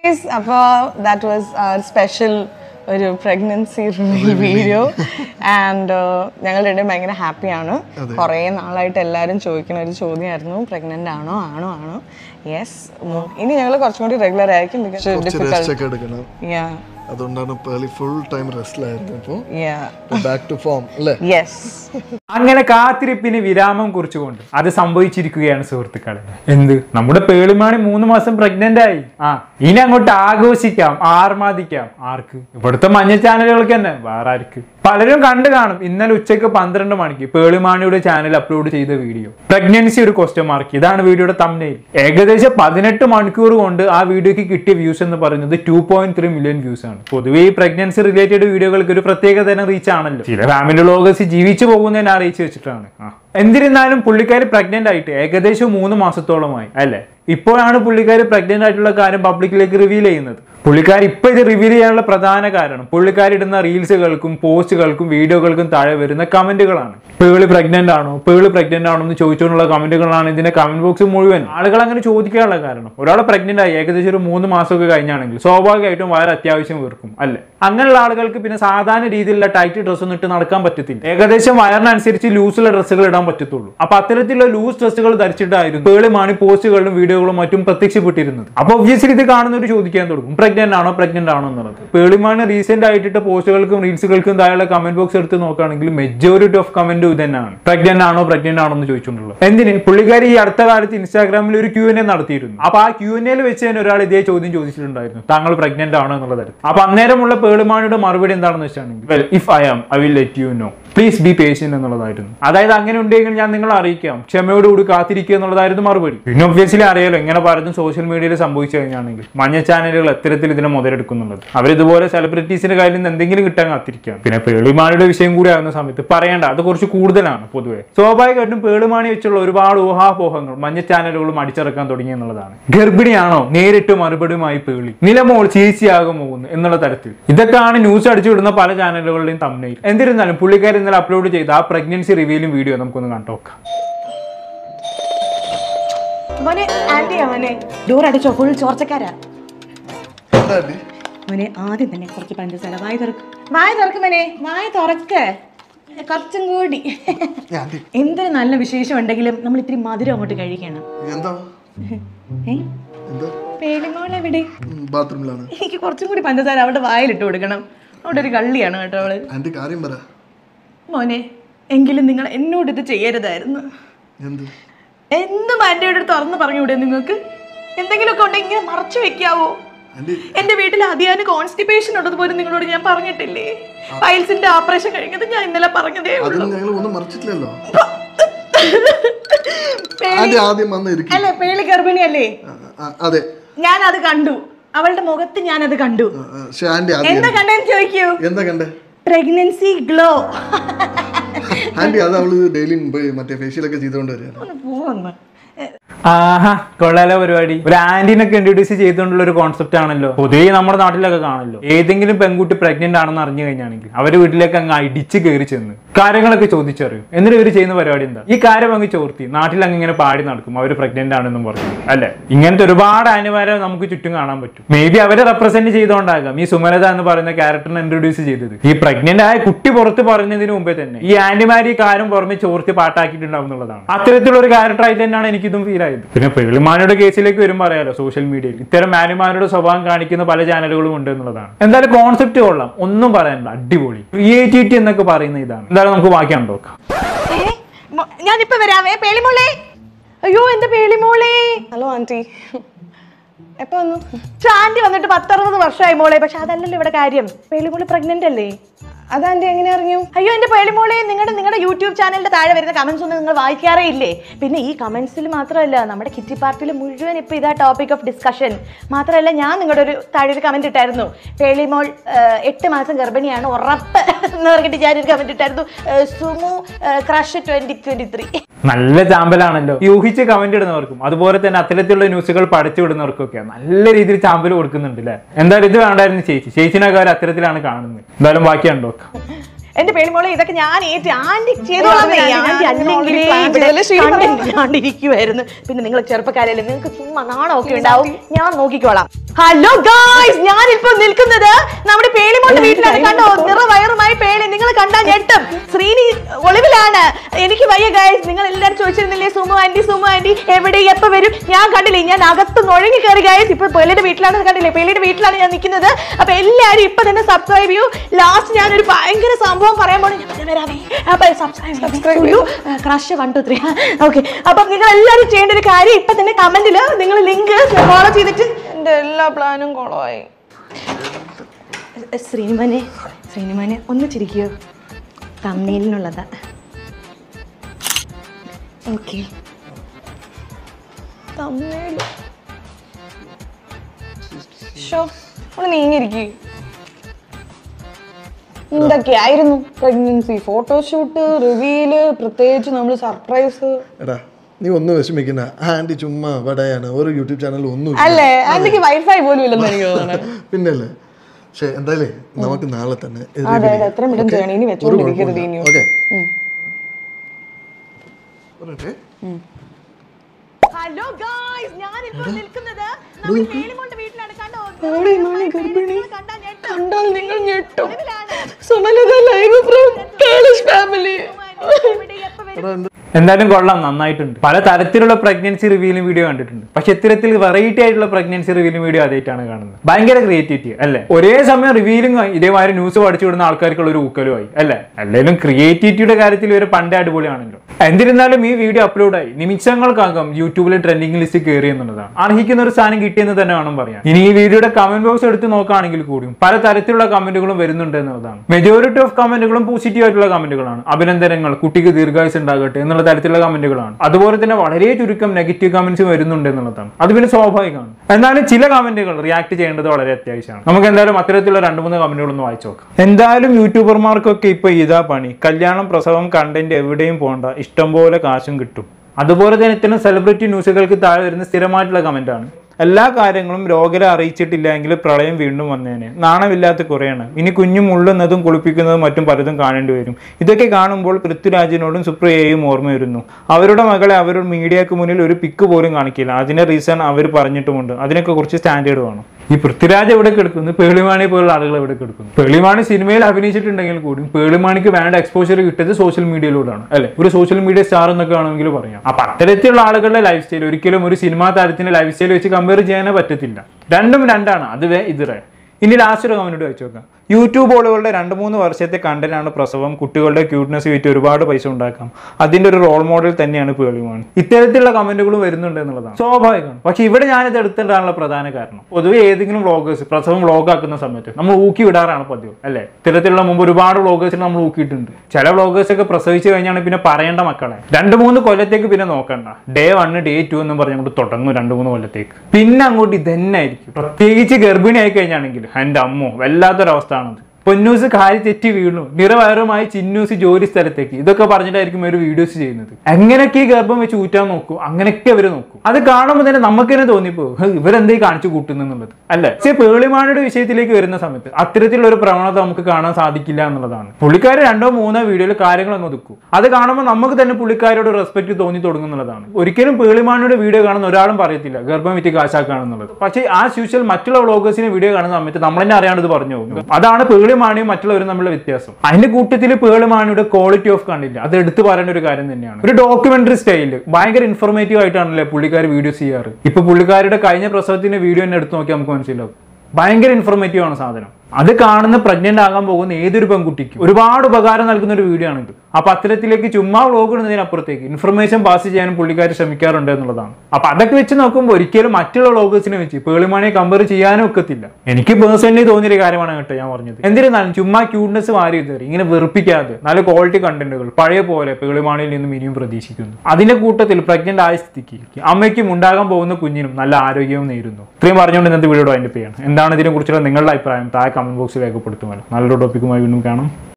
അപ്പോൾ that was special ഒരു pregnancy reveal video and ഞങ്ങൾ രണ്ടും ഭയങ്കര ഹാപ്പിയാണ് കുറേ നാളായിട്ട് എല്ലാവരും ചോദിക്കുന്ന ഒരു ചോദ്യമായിരുന്നു പ്രഗ്നൻ്റ് ആണോ ആണോ ആണോ യെസ് ഇനി ഞങ്ങൾ കുറച്ചും കൂടി റെഗുലർ ആയിരിക്കും ബിക്കോസ് കുറച്ച് ഡിഫിക്കൽട്ട് റെസ്റ്റ് ഒക്കെ എടുക്കണം യാ അതുകൊണ്ടാണ് പേളി ഫുൾ ടൈം റെസ്റ്റിലായിരുന്നു ഇപ്പോൾ യാ ബാക്ക് ടു ഫോം അല്ലേ യെസ് അങ്ങനെ കാത്തിരിപ്പിന് വിരാമം കുറിച്ചുകൊണ്ട് അത് സംഭവിച്ചിരിക്കുകയാണ് സുഹൃത്തുക്കളെ എന്ത് നമ്മുടെ പേളിമാണി മൂന്ന് മാസം പ്രഗ്നന്റ് ആയി ആ ഇനി അങ്ങോട്ട് ആഘോഷിക്കാം ആർമാദിക്കാം ആർക്ക് ഇവിടുത്തെ മഞ്ഞ ചാനലുകൾക്ക് തന്നെ വേറെ ആർക്ക് പലരും കണ്ടു കാണും ഇന്നലെ ഉച്ചയ്ക്ക് പന്ത്രണ്ട് മണിക്ക് പേളിമാണിയുടെ ചാനൽ അപ്ലോഡ് ചെയ്ത വീഡിയോ പ്രഗ്നൻസി ഒരു ക്വസ്റ്റ്യൻ മാർക്ക് ഇതാണ് വീഡിയോയുടെ തമ്മിൽ ഏകദേശം പതിനെട്ട് മണിക്കൂർ കൊണ്ട് ആ വീഡിയോക്ക് കിട്ടിയ വ്യൂസ് എന്ന് പറയുന്നത് two point three million views ആണ് പൊതുവെ ഈ പ്രഗ്നൻസി റിലേറ്റഡ് വീഡിയോകൾക്ക് ഒരു പ്രത്യേക തരം റീച്ച് ആണല്ലോ ചില ഫാമിലി വ്ളോഗേഴ്സ് ജീവിച്ചു പോകുന്നതിനെ അറിയിച്ചു വെച്ചിട്ടാണ് ആ. എന്നിരുന്നാലും പുള്ളിക്കാരി പ്രഗ്നന്റ് ആയിട്ട് ഏകദേശം മൂന്ന് മാസത്തോളമായി അല്ലേ ഇപ്പോഴാണ് പുള്ളിക്കാരി പ്രഗ്നന്റ് ആയിട്ടുള്ള കാര്യം പബ്ലിക്കിലേക്ക് റിവീൽ ചെയ്യുന്നത് പുള്ളിക്കാരി ഇപ്പൊ ഇത് റിവീൽ ചെയ്യാനുള്ള പ്രധാന കാരണം പുള്ളിക്കാരി ഇടുന്ന റീൽസുകൾക്കും പോസ്റ്റുകൾക്കും വീഡിയോകൾക്കും താഴെ വരുന്ന കമന്റുകളാണ് പേള് പ്രഗ്നന്റ് ആണോ പേള് പ്രഗ്നന്റ് ആണോ എന്ന് ചോദിച്ചുകൊണ്ടുള്ള കമന്റുകളാണ് ഇതിന്റെ കമന്റ് ബോക്സ് മുഴുവൻ ആളുകൾ അങ്ങനെ ചോദിക്കാനുള്ള കാരണം ഒരാൾ പ്രഗ്നന്റ് ആയി ഏകദേശം ഒരു മൂന്ന് മാസമൊക്കെ കഴിഞ്ഞാണെങ്കിൽ സ്വാഭാവികമായിട്ടും വളരെ അത്യാവശ്യം വീർക്കും അല്ലേ അങ്ങനെയുള്ള ആളുകൾക്ക് പിന്നെ സാധാരണ രീതിയിലുള്ള ടൈറ്റ് ഡ്രസ്സ് ഒന്നും ഇട്ട് നടക്കാൻ പറ്റത്തില്ല ഏകദേശം വയറിനനുസരിച്ച് ലൂസുള്ള ഡ്രസ്സുകൾ ഇടാൻ പറ്റത്തുള്ളൂ അപ്പൊ അത്തരത്തിലുള്ള ലൂസ് ഡ്രസ്സുകൾ ധരിച്ചിട്ടായിരുന്നു പേള് മാണി പോസ്റ്റുകളിലും വീഡിയോകളും മറ്റും പ്രത്യക്ഷപ്പെട്ടിരുന്നത് അപ്പൊ ഒബ്വിയസ്ലി ഇത് കാണുന്നവർ ചോദിക്കാൻ തുടങ്ങും പ്രഗ്നന്റ് ആണോ പ്രഗ്നന്റ് ആണോ എന്നുള്ളത് പേളിമാണി റീസെന്റ് ആയിട്ടിട്ട് പോസ്റ്റുകൾക്കും റീൽസുകൾക്കും താഴെ കമന്റ് ബോക്സ് എടുത്ത് നോക്കുകയാണെങ്കിൽ മെജോറിറ്റി ഓഫ് കമന്റ് ഇത് തന്നെയാണ് പ്രഗ്നന്റ് ആണോ പ്രഗ്നന്റ് ആണോ എന്ന് ചോദിച്ചുകൊണ്ടുള്ളത് എന്തിന് പുള്ളിക്കാരി ഈ അടുത്ത കാലത്ത് ഇൻസ്റ്റാഗ്രാമിൽ ഒരു ക്യൂ എൻ എ നടത്തിയിരുന്നു അപ്പൊ ആ ക്യൂ എൻ എയിൽ വെച്ച് തന്നെ ഒരാൾ ഇതേ ചോദ്യം ചോദിച്ചിട്ടുണ്ടായിരുന്നു താങ്കൾ പ്രഗ്നന്റ് ആണോ എന്നുള്ള തരത്തിൽ അപ്പൊ അന്നേരമുള്ള പേളിമാണിയുടെ മറുപടി എന്താണെന്ന് വെച്ചാണെങ്കിൽ if I am I will let you know please be patient എന്നുള്ളതായിരുന്നു അതായത് അങ്ങനെ ഉണ്ടെങ്കിൽ ഞാൻ നിങ്ങളെ അറിയിക്കാം ക്ഷമയോടുകൂടി കാത്തിരിക്കുക എന്നുള്ളതായിരുന്നു മറുപടി പിന്നെ ഒബ്വിയസ്ലി അറിയാലോ എങ്ങനെ പലതും സോഷ്യൽ മീഡിയയിൽ സംഭവിച്ചു കഴിഞ്ഞാണെങ്കിൽ മഞ്ഞ ചാനലുകൾ എത്തരത്തിൽ ഇതിനെ മുതലെടുക്കുന്നുള്ളത് അവരിതുപോലെ സെലിബ്രിറ്റീസിന്റെ കയ്യിൽ നിന്ന് എന്തെങ്കിലും കിട്ടാൻ കാത്തിരിക്കുകയാണ് പിന്നെ പേളിമാണിയുടെ വിഷയം കൂടി ആകുന്ന സമയത്ത് പറയേണ്ട അത് കുറച്ച് കൂടുതലാണ് പൊതുവെ സ്വാഭാവികമായിട്ടും പേളിമാണി വെച്ചുള്ള ഒരുപാട് ഊഹാപോഹങ്ങൾ മഞ്ഞ ചാനലുകളും അടിച്ചിറക്കാൻ തുടങ്ങി എന്നുള്ളതാണ് ഗർഭിണിയാണോ നേരിട്ട് മറുപടിയുമായി പേളി നിലമോൾ ചേച്ചിയാകും പോകുന്നു എന്നുള്ള തരത്തിൽ ഇതൊക്കെയാണ് ന്യൂസ് അടിച്ചു വിടുന്ന പല ചാനലുകളുടെയും തമ്മിൽ എന്നിരുന്നാലും പുള്ളിക്കാരി ഇന്നലെ അപ്ലോഡ് ചെയ്ത ആ പ്രഗ്നൻസി റിവീലും വീഡിയോ നമുക്കൊന്ന് കണ്ടോക്കാം മോനെ ആന്റിയാ മോനെ ഡോർ അടിച്ചോ ഫുൾ ചോർച്ചക്കാരാ എന്താ ആന്റി? മോനെ ആദ്യം തന്നെ കുറച്ച് പഞ്ചസാര വായ തുറക്ക് വായ തുറക്ക് മോനെ വായ തുറക്ക് കുറച്ചും കൂടി ഏ, ആന്റി എന്തൊരു നല്ല വിശേഷം ഉണ്ടെങ്കിലും നമ്മൾ ഇത്തിരി മധുരം അങ്ങോട്ട് കഴിക്കണം എന്താ ഏ എന്താ പേളിമോൾ എവിടെ ബാത്റൂമിലാണ് എനിക്ക് കുറച്ചും കൂടി പഞ്ചസാര അവിടെ വായിലിട്ട് കൊടുക്കണം അവിടെ ഒരു കള്ളിയാണ് കേട്ടോ അവള് ആന്റി കാര്യം പറ മോനെ എങ്കിലും നിങ്ങൾ എന്നോട് ഇത് ചെയ്യരുതായിരുന്നു എന്ത് എന്തും ആന്റിയോട് തുറന്ന് പറഞ്ഞുകൂടെ നിങ്ങൾക്ക് എന്തെങ്കിലുമൊക്കെ ഉണ്ടെങ്കിൽ ഇങ്ങനെ മറച്ചു വെക്കാവോ ആന്റി എന്റെ വീട്ടിൽ അതിയാന് കോൺസ്റ്റിപ്പേഷൻ ഉള്ളതുപോലെ നിങ്ങളോട് ഞാൻ പറഞ്ഞിട്ടില്ലേ പൈൽസിന്റെ ഓപ്പറേഷൻ കഴിഞ്ഞത് ഞാൻ ഇന്നലെ പറഞ്ഞതേ ഉള്ളൂ അതിന് ഞങ്ങൾ ഒന്നും മറിച്ചിട്ടില്ലല്ലോ ആന്റി ആദ്യം വന്ന് ഇരിക്കും അല്ലേ പേളി ഗർഭിണിയല്ലേ അതെ ഞാൻ അത് കണ്ടു അവളുടെ മുഖത്ത് ഞാൻ അത് കണ്ടു ആ, ആ, പക്ഷെ ആന്റി ആദ്യം എന്താ കണ്ടെന്ന് ചോദിക്കൂ എന്താ കണ്ടേ പ്രഗ്നൻസി ഗ്ലോ ആന്റി അത് അവള് ഡെയിലി പോയി മറ്റേ ഫേഷ്യലൊക്കെ ചെയ്തുകൊണ്ട് വരികയാണ് ഒന്ന് പോവന്ന് ആഹാ കൊള്ളാലോ പരിപാടി ഒരു ആന്റിനൊക്കെ ഇൻട്രൊഡ്യൂസ് ചെയ്തുകൊണ്ടുള്ള ഒരു കോൺസെപ്റ്റ് ആണല്ലോ പൊതുവെ നമ്മുടെ നാട്ടിലൊക്കെ കാണല്ലോ ഏതെങ്കിലും പെൺകുട്ടി പ്രഗ്നന്റ് ആണെന്ന് അറിഞ്ഞു കഴിഞ്ഞാണെങ്കിൽ അവരുടെ വീട്ടിലേക്ക് അങ്ങ് ഇടിച്ച് കയറി ചെന്ന് കാര്യങ്ങളൊക്കെ ചോദിച്ചറിയും എന്നിട്ട് ഇവർ ചെയ്യുന്ന പരിപാടി എന്താ ഈ കാര്യം അങ്ങ് ചോർത്തി നാട്ടിൽ അങ്ങ് ഇങ്ങനെ പാടി നടക്കും അവർ പ്രഗ്നന്റ് ആണെന്നും പറഞ്ഞു അല്ലെ ഇങ്ങനത്തെ ഒരുപാട് ആനിമാരെ നമുക്ക് ചുറ്റും കാണാൻ പറ്റും മേ ബി അവരെ റെപ്രസെന്റ് ചെയ്തുകൊണ്ടാകാം ഈ സുമലത എന്ന് പറയുന്ന ക്യാരക്ടറിനെ ഇൻട്രൊഡ്യൂസ് ചെയ്തത് ഈ പ്രഗ്നന്റ് ആയ കുട്ടി പുറത്ത് പറയുന്നതിന് മുമ്പേ തന്നെ ഈ ആന്റിമാരി ഈ കാര്യം പുറമെ ചോർത്തി പാട്ടാക്കിയിട്ടുണ്ടാവും എന്നുള്ളതാണ് അത്തരത്തിലുള്ള ഒരു ക്യാരക്ടർ ആയിട്ട് തന്നെയാണ് എനിക്കിതും ഫീൽ ആയത് പിന്നെ പെളിമാരുടെ കേസിലേക്ക് വരുമ്പോൾ അറിയാലോ സോഷ്യൽ മീഡിയയിൽ ഇത്തരം ആനിമാരുടെ സ്വഭാവം കാണിക്കുന്ന പല ചാനലുകളും ഉണ്ട് എന്നുള്ളതാണ് എന്തായാലും കോൺസെപ്റ്റ് കൊള്ളാം ഒന്നും പറയാനില്ല അടിപൊളി ക്രിയേറ്റിവിറ്റി എന്നൊക്കെ പറയുന്ന ഇതാണ് എന്തായാലും നമുക്ക് ബാക്കി കണ്ടോക്കാം ഞാനിപ്പോ വരാമേ പേളിമോളെ അയ്യോ എന്റെ പേളിമോളെ ഹലോ ആൻറ്റി എപ്പോൾ വന്നു ആന്റി വന്നിട്ട് പത്തറുപത് വർഷമായി മോളെ പക്ഷെ അതല്ലല്ലോ ഇവിടെ കാര്യം പേളിമോള് പ്രഗ്നന്റ് അല്ലേ അത് ആൻറ്റി എങ്ങനെ അറിഞ്ഞു അയ്യോ എന്റെ പേളിമോളെ നിങ്ങളുടെ നിങ്ങളുടെ യൂട്യൂബ് ചാനലിന്റെ താഴെ വരുന്ന കമന്റ്സ് ഒന്നും നിങ്ങൾ വായിക്കാറേ ഇല്ലേ പിന്നെ ഈ കമന്റ്സിൽ മാത്രമല്ല നമ്മുടെ കിറ്റി പാർട്ടിയിൽ മുഴുവൻ ഇപ്പൊ ഇതാ ടോപ്പിക് ഓഫ് ഡിസ്കഷൻ മാത്രമല്ല ഞാൻ നിങ്ങളുടെ ഒരു താഴെ ഒരു കമന്റ് ഇട്ടായിരുന്നു പേളിമോൾ ആ, എട്ട് മാസം ഗർഭിണിയാണ് ഉറപ്പ് എന്ന് പറഞ്ഞിട്ട് ഞാനൊരു കമന്റ് ഇട്ടായിരുന്നു ആ, Sumu crush twenty twenty three നല്ല ചാമ്പലാണല്ലോ യൂഹിച്ച് കമന്റ് ഇടുന്നവർക്കും അതുപോലെ തന്നെ അത്തരത്തിലുള്ള ന്യൂസുകൾ പഠിച്ചു വിടുന്നവർക്കൊക്കെ നല്ല രീതിയിൽ ചാമ്പൽ കൊടുക്കുന്നുണ്ട് അല്ലേ എന്തായാലും ഇത് വേണ്ടായിരുന്നു ചേച്ചി ചേച്ചിനെ കാര്യം അത്തരത്തിലാണ് കാണുന്നത് എന്തായാലും ബാക്കി കണ്ടോക്കാം എന്റെ പേടിമോളെ ഇതൊക്കെ ഞാൻ ഏറ്റ് ആന്റി ചെയ്തോളാം അതിന് ആന്റി ആന്റി ഞാൻ അല്ലെങ്കിൽ already plan ചെയ്തതല്ലേ ശ്രീ കണ്ടിരിക്കുമായിരുന്നു പിന്നെ നിങ്ങൾ ചെറുപ്പക്കാരല്ലേ നിങ്ങൾക്ക് ചുമ്മാ നാണമൊക്കെ ഉണ്ടാവും ഞാൻ നോക്കിക്കോളാം ഹലോ ഗായ്സ് ഞാനിപ്പോ നിൽക്കുന്നത് നമ്മുടെ പേളിമോന്റെ വീട്ടിലാണ് കണ്ടോ നിറ വയറുമായി പേളി നിങ്ങൾ കണ്ടാ ഞെട്ടും ശ്രീനി ഒളിവിലാണ് എനിക്ക് വയ്യ ഗായ്സ് നിങ്ങൾ എല്ലാവരും ചോദിച്ചിരുന്നില്ലേ സുമു ആന്റി സുമു ആന്റി എവിടെ എപ്പോ വരും ഞാൻ കണ്ടില്ലേ ഞാൻ അകത്ത് നുഴങ്ങി കയറി ഗായ്സ് ഇപ്പൊ പേളിയുടെ വീട്ടിലാണ് കണ്ടില്ലേ പേളിയുടെ വീട്ടിലാണ് ഞാൻ നിൽക്കുന്നത് അപ്പൊ എല്ലാവരും ഇപ്പൊ തന്നെ സബ്സ്ക്രൈബ് ചെയ്യൂ ലാസ്റ്റ് ഞാൻ ഒരു ഭയങ്കര സംഭവം പറയാൻ പോണേ ഞാൻ പിന്നെ വരാമേ അപ്പൊ സബ്സ്ക്രൈബ് ചെയ്യൂ crush one two three okay അപ്പം നിങ്ങൾ എല്ലാവരും ചെയ്യേണ്ട ഒരു കാര്യം ഇപ്പൊ തന്നെ കമന്റിൽ നിങ്ങൾ ലിങ്ക് ഫോളോ ചെയ്തിട്ട് എന്റെ എല്ലാ പ്ലാനും കുളമായി ശ്രീനിമനെ ശ്രീനിമനെ ഒന്ന് ചിരിക്കോ തമ്മീലിനുള്ളതാ ഓക്കെ തമിഴ് ഷോ ഒന്ന് നീങ്ങിരിക്കേ എന്തൊക്കെയായിരുന്നു പ്രഗ്നൻസി ഫോട്ടോഷൂട്ട് റിവീല് പ്രത്യേകിച്ച് നമ്മൾ സർപ്രൈസ് എടാ നീ ഒന്നും വിഷമിക്കുന്ന ആൻറ്റി ചുമ്മാ വടയാണ് ഒരു യൂട്യൂബ് ചാനൽ ഒന്നും അല്ലേ ആന്റിക്ക് വൈഫൈ പോലും ഇല്ലെന്ന് എനിക്ക് തോന്നുന്നത് പിന്നല്ലേ പക്ഷെ എന്തായാലേ നമുക്ക് നാളെ തന്നെ അതെ അതെ എത്ര മിനിറ്റ് ചെയ്യണം ഇനി വെച്ചോണ്ടിരിക്കരുത് ഇനിയും ഓക്കെ ഹലോ ഗായ്സ് ഞാൻ ഇപ്പോൾ നിൽക്കുന്നത് നമ്മുടെ പേളിമോന്റെ വീട്ടിലാണ് കണ്ടോ പേളിമോനെ ഗർഭിണി. കണ്ടാ ഞെട്ടും. കണ്ടാൽ നിങ്ങൾ ഞെട്ടും ഒളിവിലാണ്. സുമലത ലൈവ് ഫ്രം കേളിഷ് ഫാമിലി എവിടെ എപ്പോ വരും എന്തായാലും കൊള്ളാം നന്നായിട്ടുണ്ട് പല തരത്തിലുള്ള പ്രഗ്നൻസി റിവ്യൂലും വീഡിയോ കണ്ടിട്ടുണ്ട് പക്ഷെ ഇത്തരത്തിൽ വെറൈറ്റി ആയിട്ടുള്ള പ്രഗ്നൻസി റിവ്യൂലും വീഡിയോ ആദ്യമായിട്ടാണ് കാണുന്നത് ഭയങ്കര ക്രിയേറ്റിവിറ്റി അല്ലേ ഒരേ സമയം റിവ്യൂലും ഇതേമാതിരി ന്യൂസ് പഠിച്ചു വിടുന്ന ആൾക്കാർക്കുള്ള ഒരു ഊക്കലുമായി അല്ലേ അല്ലെങ്കിലും ക്രിയേറ്റിവിറ്റിയുടെ കാര്യത്തിൽ ഇവര് പണ്ടേ അടിപൊളിയാണല്ലോ എന്നിരുന്നാലും ഈ വീഡിയോ അപ്ലോഡായി നിമിഷങ്ങൾക്കകം യൂട്യൂബിൽ ട്രെൻഡിംഗ് ലിസ്റ്റ് കയറി എന്നുള്ളതാണ് അർഹിക്കുന്ന ഒരു സ്ഥാനം കിട്ടിയെന്ന് തന്നെ വേണം പറയാൻ ഇനി ഈ വീഡിയോയുടെ കമന്റ് ബോക്സ് എടുത്ത് നോക്കുകയാണെങ്കിൽ കൂടിയും പല തരത്തിലുള്ള കമന്റുകളും വരുന്നുണ്ട് എന്നുള്ളതാണ് മെജോറിറ്റി ഓഫ് കമന്റുകളും പോസിറ്റീവ് ആയിട്ടുള്ള കമന്റുകളാണ് അഭിനന്ദനങ്ങൾ കുട്ടിക്ക് ദീർഘായുസ് ഉണ്ടാകട്ടെ എന്നുള്ള തരത്തിലുള്ള കമന്റുകളാണ് അതുപോലെ തന്നെ വളരെ ചുരുക്കം നെഗറ്റീവ് കമന്റ്സ് വരുന്നുണ്ട് എന്നുള്ളതാണ് അത് പിന്നെ സ്വാഭാവികമാണ് എന്നാലും ചില കമന്റുകൾ റിയാക്ട് ചെയ്യേണ്ടത് വളരെ അത്യാവശ്യമാണ് നമുക്ക് എന്തായാലും അത്തരത്തിലുള്ള രണ്ട് മൂന്ന് കമന്റുകൾ ഒന്ന് വായിച്ചു നോക്കാം എന്തായാലും യൂട്യൂബർമാർക്കൊക്കെ ഇപ്പൊ ഇതാ പണി കല്യാണം പ്രസവം കണ്ടന്റ് എവിടെയും പോണ്ട ഇഷ്ടംപോലെ കാശും കിട്ടും അതുപോലെ തന്നെ ഇത്തരം സെലിബ്രിറ്റി ന്യൂസുകൾക്ക് താഴെ വരുന്ന സ്ഥിരമായിട്ടുള്ള കമന്റാണ് എല്ലാ കാര്യങ്ങളും രോഗരെ അറിയിച്ചിട്ടില്ല എങ്കിൽ പ്രളയം വീണ്ടും വന്നേനെ നാണമില്ലാത്ത കുറേയാണ് ഇനി കുഞ്ഞു മുള്ളുന്നതും കുളിപ്പിക്കുന്നതും മറ്റും പലതും കാണേണ്ടി വരും ഇതൊക്കെ കാണുമ്പോൾ പൃഥ്വിരാജിനോടും സുപ്രിയയും ഓർമ്മ വരുന്നു അവരുടെ മകളെ അവർ മീഡിയക്ക് മുന്നിൽ ഒരു പിക്ക് പോലും കാണിക്കില്ല അതിന്റെ റീസൺ അവർ പറഞ്ഞിട്ടുമുണ്ട് അതിനൊക്കെ കുറച്ച് സ്റ്റാൻഡേർഡ് വേണം ഈ പൃഥ്വിരാജ് എവിടെ കിടക്കുന്നു പേളിമാണി പോലുള്ള ആളുകൾ എവിടെ കിടക്കുന്നു പേളിമാണി സിനിമയിൽ അഭിനയിച്ചിട്ടുണ്ടെങ്കിൽ കൂടിയും പേളിമാണിക്ക് വേണ്ട എക്സ്പോഷർ കിട്ടിയത് സോഷ്യൽ മീഡിയയിലൂടെയാണ് അല്ലെ ഒരു സോഷ്യൽ മീഡിയ സ്റ്റാർ എന്നൊക്കെ ആണെങ്കിൽ പറയാം അപ്പൊ അത്തരത്തിലുള്ള ആളുകളുടെ ലൈഫ് സ്റ്റൈൽ ഒരിക്കലും ഒരു സിനിമാ താരത്തിന്റെ ലൈഫ് സ്റ്റൈൽ വെച്ച് കമ്പയർ ചെയ്യാനേ പറ്റത്തില്ല രണ്ടും രണ്ടാണ് അത് വേ ഇത് റേ ഇനി ലാസ്റ്റ് ഒരു കമന്റ് വെച്ച് നോക്കാം യൂട്യൂബ് ഓളുകളുടെ രണ്ട് മൂന്ന് വർഷത്തെ കണ്ടന്റാണ് പ്രസവം കുട്ടികളുടെ ക്യൂട്ട്നെസ് വിറ്റ് ഒരുപാട് പൈസ ഉണ്ടാക്കാം അതിന്റെ ഒരു റോൾ മോഡൽ തന്നെയാണ് പേളിമാണ് ഇത്തരത്തിലുള്ള കമന്റുകളും വരുന്നുണ്ട് എന്നുള്ളതാണ് സ്വാഭാവികമാണ് പക്ഷെ ഇവിടെ ഞാനിത് എടുത്തിട്ടാണുള്ള പ്രധാന കാരണം പൊതുവെ ഏതെങ്കിലും വ്ളോഗേഴ്സ് പ്രസവം വ്ളോഗ് ആക്കുന്ന സമയത്ത് നമ്മൾ ഊക്കി വിടാറാണ് പതിവ് അല്ലേ ഇത്തരത്തിലുള്ള മുമ്പ് ഒരുപാട് വ്ളോഗേഴ്സിന് നമ്മൾ ഊക്കിയിട്ടുണ്ട് ചില വ്ളോഗേഴ്സ് ഒക്കെ പ്രസവിച്ച് കഴിഞ്ഞാണ് പിന്നെ പറയേണ്ട മക്കളെ രണ്ട് മൂന്ന് കൊല്ലത്തേക്ക് പിന്നെ നോക്കണ്ട ഡേ വൺ ഡേ ടു എന്നും പറഞ്ഞുകൊണ്ട് തുടങ്ങും രണ്ട് മൂന്ന് കൊല്ലത്തേക്ക് പിന്നെ അങ്ങോട്ട് ഇതന്നെ ആയിരിക്കും പ്രത്യേകിച്ച് ഗർഭിണി ആയി കഴിഞ്ഞാണെങ്കിൽ എൻ്റെ അമ്മോ വല്ലാത്തൊരവസ്ഥയാണത് പൊന്നൂസ് കാരി തെറ്റി വീണു നിറവയറുമായി ചിന്നൂസ് ജോലി സ്ഥലത്തേക്ക് ഇതൊക്കെ പറഞ്ഞിട്ടായിരിക്കും ഒരു വീഡിയോസ് ചെയ്യുന്നത് എങ്ങനെയൊക്കെ ഈ ഗർഭം വെച്ച് ഊറ്റാൻ നോക്കൂ അങ്ങനെയൊക്കെ അവര് നോക്കൂ അത് കാണുമ്പോൾ തന്നെ നമുക്ക് തന്നെ തോന്നിപ്പോ "ഹ്, ഇവരെന്തേ കാണിച്ചു കൂട്ടുന്നുള്ളത് അല്ലേ പക്ഷേ പേളിമാണിയുടെ വിഷയത്തിലേക്ക് വരുന്ന സമയത്ത് അത്തരത്തിലുള്ള ഒരു പ്രവണത നമുക്ക് കാണാൻ സാധിക്കില്ല എന്നുള്ളതാണ് പുള്ളിക്കാർ രണ്ടോ മൂന്നോ വീഡിയോയിൽ കാര്യങ്ങളൊന്നും ഒതുക്കും അത് കാണുമ്പോൾ നമുക്ക് തന്നെ പുള്ളിക്കാരോട് റെസ്പെക്ട് തോന്നി തുടങ്ങുന്നുള്ളതാണ് ഒരിക്കലും പേളിമാണിയുടെ വീഡിയോ കാണുന്ന ഒരാളും പറയത്തില്ല ഗർഭം വിറ്റ് കാശാക്കാണെന്നുള്ളത് പക്ഷേ ആ സ്യൂഷ്യൽ മറ്റുള്ള വ്ളോഗേഴ്സിന്റെ വീഡിയോ കാണുന്ന സമയത്ത് നമ്മൾ തന്നെ അറിയാണ്ട് ഇത് പറഞ്ഞു പോകും അതാണ് പേളിമാണിയും മറ്റുള്ളവരും തമ്മിലുള്ള വ്യത്യാസം അതിന്റെ കൂട്ടത്തിൽ പേളിമാണിയുടെ ക്വാളിറ്റി ഓഫ് കണ്ടില്ല അത് എടുത്തു പറയേണ്ട ഒരു കാര്യം തന്നെയാണ് ഒരു ഡോക്യുമെന്ററി സ്റ്റൈലിൽ ഭയങ്കര ഇൻഫോർമേറ്റീവ് ആയിട്ടാണല്ലേ പുള്ളിക്കാർ വീഡിയോസ് ചെയ്യാറ് ഇപ്പൊ പുള്ളിക്കാരുടെ കഴിഞ്ഞ പ്രസവത്തിന്റെ വീഡിയോ തന്നെ എടുത്തു നോക്കി നമുക്ക് മനസ്സിലാവും ഭയങ്കര ഇൻഫോർമേറ്റീവ് ആണ് സാധനം അത് കാണുന്ന പ്രഗ്നന്റ് ആകാൻ പോകുന്ന ഏതൊരു പെൺകുട്ടിക്കും ഒരുപാട് ഉപകാരം നൽകുന്ന ഒരു വീഡിയോ ആണിത് അപ്പൊ അത്തരത്തിലേക്ക് ചുമ്മാ വ്ളോഗ് ഇടുന്നതിനപ്പുറത്തേക്ക് ഇൻഫർമേഷൻ പാസ് ചെയ്യാനും പുള്ളിക്കാർ ശ്രമിക്കാറുണ്ട് എന്നുള്ളതാണ് അപ്പൊ അതൊക്കെ വെച്ച് നോക്കുമ്പോൾ ഒരിക്കലും മറ്റുള്ള വ്ളോഗേഴ്സിനെ വെച്ച് പേളിമണിയെ കമ്പയർ ചെയ്യാനും ഒക്കത്തില്ല എനിക്ക് പേഴ്സണലി തോന്നിയൊരു കാര്യമാണ് കേട്ടോ ഞാൻ പറഞ്ഞത് എന്നിരുന്നാലും ചുമ്മാ ക്യൂട്ട്നെസ് വാരി തരും ഇങ്ങനെ വെറുപ്പിക്കാതെ നല്ല ക്വാളിറ്റി കണ്ടന്റുകൾ പഴയ പോലെ പേളിമാണിയിൽ നിന്നും ഇനിയും പ്രതീക്ഷിക്കുന്നു അതിന്റെ കൂട്ടത്തിൽ പ്രഗ്നന്റ് ആയ സ്ഥിതിക്ക് അമ്മയ്ക്കും ഉണ്ടാകാൻ പോകുന്ന കുഞ്ഞിനും നല്ല ആരോഗ്യവും നേരുന്നു ഇത്രയും പറഞ്ഞുകൊണ്ട് ഇന്നത്തെ വീഡിയോ അതിന്റെ പേയാണ് എന്താണ് ഇതിനെ കുറിച്ചുള്ള നിങ്ങളുടെ അഭിപ്രായം താഴെ കമന്റ് ബോക്സിൽ രേഖപ്പെടുത്തുമല്ലോ നല്ലൊരു ടോപ്പിക്കുമായി വീണ്ടും കാണാം